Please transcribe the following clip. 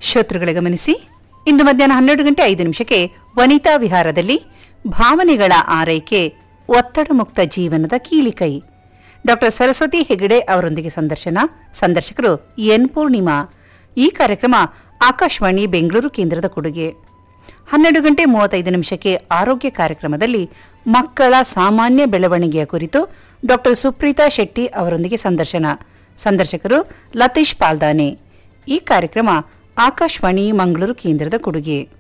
ಶ್ರೋತೃಗಳೇ ಗಮನಿಸಿ ಇಂದು ಮಧ್ಯಾಹ್ನ ಹನ್ನೆರಡು ಗಂಟೆ ಐದು ನಿಮಿಷಕ್ಕೆ ವನಿತಾ ವಿಹಾರದಲ್ಲಿ ಭಾವನೆಗಳ ಆರೈಕೆ ಒತ್ತಡ ಮುಕ್ತ ಜೀವನದ ಕೀಲಿಕೈ ಡಾಕ್ಟರ್ ಸರಸ್ವತಿ ಹೆಗಡೆ ಅವರೊಂದಿಗೆ ಸಂದರ್ಶನ ಸಂದರ್ಶಕರು ಎನ್ ಪೂರ್ಣಿಮಾ ಈ ಕಾರ್ಯಕ್ರಮ ಆಕಾಶವಾಣಿ ಬೆಂಗಳೂರು ಕೇಂದ್ರದ ಕೊಡುಗೆ ಹನ್ನೆರಡು ಗಂಟೆ ಮೂವತ್ತೈದು ನಿಮಿಷಕ್ಕೆ ಆರೋಗ್ಯ ಕಾರ್ಯಕ್ರಮದಲ್ಲಿ ಮಕ್ಕಳ ಸಾಮಾನ್ಯ ಬೆಳವಣಿಗೆಯ ಕುರಿತು ಡಾಕ್ಟರ್ ಸುಪ್ರೀತಾ ಶೆಟ್ಟಿ ಅವರೊಂದಿಗೆ ಸಂದರ್ಶನ ಸಂದರ್ಶಕರು ಲತೀಶ್ ಪಾಲ್ದಾನೆ ಈ ಕಾರ್ಯಕ್ರಮ ಆಕಾಶವಾಣಿ ಮಂಗಳೂರು ಕೇಂದ್ರದ ಕೊಡುಗೆ